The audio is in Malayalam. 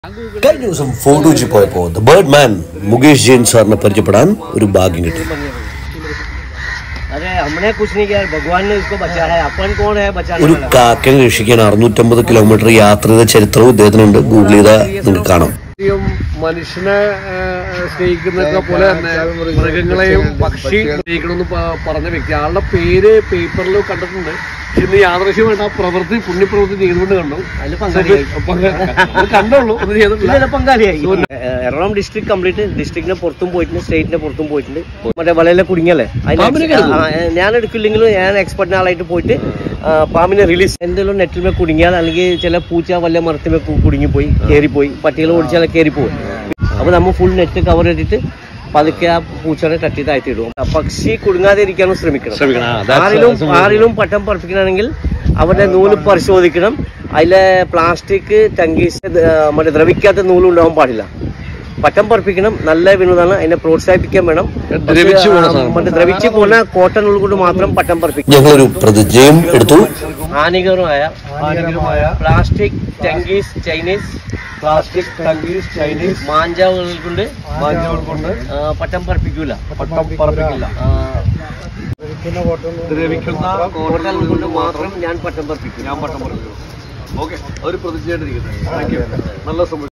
കഴിഞ്ഞ ദിവസം ഫോട്ടോജി പോയപ്പോ the bird man Mukesh Jain സാറിനെ പരിചയപ്പെടാൻ ഒരു ഭാഗ്യം കിട്ടി अरे हमने कुछ नहीं किया भगवान ने इसको बचाया है अपन कौन है बचाने ഒരു वाला കാക്കനെ രക്ഷിക്കാൻ അറുന്നൂറ്റമ്പത് കിലോമീറ്റർ യാത്ര ചെയ്ത ചരിത്രവും ഇദ്ദേഹത്തിനുണ്ട് ഗൂഗിൾ ചെയ്താൽ നിങ്ങൾക്ക് കാണാം യും മനുഷ്യനെ ആ, സ്നേഹിക്കുന്നതൊക്കെ പോലെ തന്നെ മൃഗങ്ങളെയും പക്ഷി സ്നേഹിക്കണമെന്ന് പ- പറഞ്ഞ വ്യക്തി ആളുടെ പേര് പേപ്പറിൽ കണ്ടിട്ടുണ്ട് പക്ഷെ ഇന്ന് യാദൃശ്യമായിട്ട് ആ പ്രവൃത്തി പുണ്യപ്രവൃത്തി ചെയ്തുകൊണ്ട് കണ്ടു അതില് പങ്കാളിയായി. പങ്ക- അത് കണ്ടുള്ളൂ ഒന്നും ചെയ്തിട്ടില്ല ഇല്ല പങ്കാളിയായി എറണാകുളം ഡിസ്ട്രിക്ട് കംപ്ലീറ്റ് ഡിസ്ട്രിക്റ്റിന്റെ പുറത്തും പോയിട്ടുണ്ട് സ്റ്റേറ്റിന്റെ പുറത്തും പോയിട്ടുണ്ട് മറ്റേ വലയിലെ കുടുങ്ങിയല്ലേ അതിന് പാമ്പിനെ എടുക്കും? ആ, ആ, ഞാൻ എടുക്കില്ലെങ്കിലും ഞാൻ എക്സ്പെർട്ടിന് ആളായിട്ട് പോയിട്ട് ആ, പാമ്പിനെ റിലീസ് എന്തെങ്കിലും നെറ്റിൽ കുടുങ്ങിയാൽ അല്ലെങ്കിൽ ചില പൂച്ച വല്ല മരത്തിമേ കുടുങ്ങിപ്പോയി കയറിപ്പോയി പട്ടികൾ ഓടിച്ചാൽ കയറിപ്പോയി അപ്പൊ നമ്മൾ ഫുൾ നെറ്റ് കവർ ചെയ്തിട്ട് പതുക്കെ ആ പൂച്ചനെ തട്ടി താഴ്ത്തിയിടും പക്ഷി കുടുങ്ങാതെ ഇരിക്കാനും ശ്രമിക്കണം ശ്രമിക്കണം. ആ, that's- ആരിലും that's ആരിലും പട്ടം പറപ്പിക്കണമെങ്കിൽ അവരുടെ നൂല് പരിശോധിക്കണം അതിലെ പ്ലാസ്റ്റിക് ടങ്കീസ് ആ, മറ്റേ ദ്രവിക്കാത്ത നൂലുണ്ടാവാൻ പാടില്ല പട്ടം പറപ്പിക്കണം നല്ല വിനോദമാണ് അതിനെ പ്രോത്സാഹിപ്പിക്കാൻ വേണം ദ്രവിച്ചു പോണ പക്ഷേ, ആ, സാധനം. മറ്റേ ദ്രവിച്ചു പോകുന്ന കോട്ടൺ നൂൽ കൊണ്ട് മാത്രം പട്ടം പറപ്പിക്കും ഞങ്ങളൊരു പ്രതിജ്ഞയും എടുത്തു ഹാനികരമായ ഹാനികരമായ പ്ലാസ്റ്റിക് ടങ്കീസ് ചൈനീസ് പ്ലാസ്റ്റിക് ടങ്കീസ് ചൈനീസ് മാഞ്ചാവുകൾ കൊണ്ട് മാഞ്ചുകൾ കൊണ്ട് ആ, പട്ടം പറപ്പിക്കൂല പട്ടം പറപ്പിക്കില്ല ആ, ദ്രവിക്കുന്ന കോട്ടൺ നൂൽ കൊണ്ട് മാത്രം ഞാൻ പട്ടം പറപ്പിക്കും ഞാൻ പട്ടം പറപ്പിക്കും ഓക്കെ ഒരു പ്രതിജ്ഞയായിട്ടിരിക്കുന്നത് താങ്ക് യു നല്ല സമയം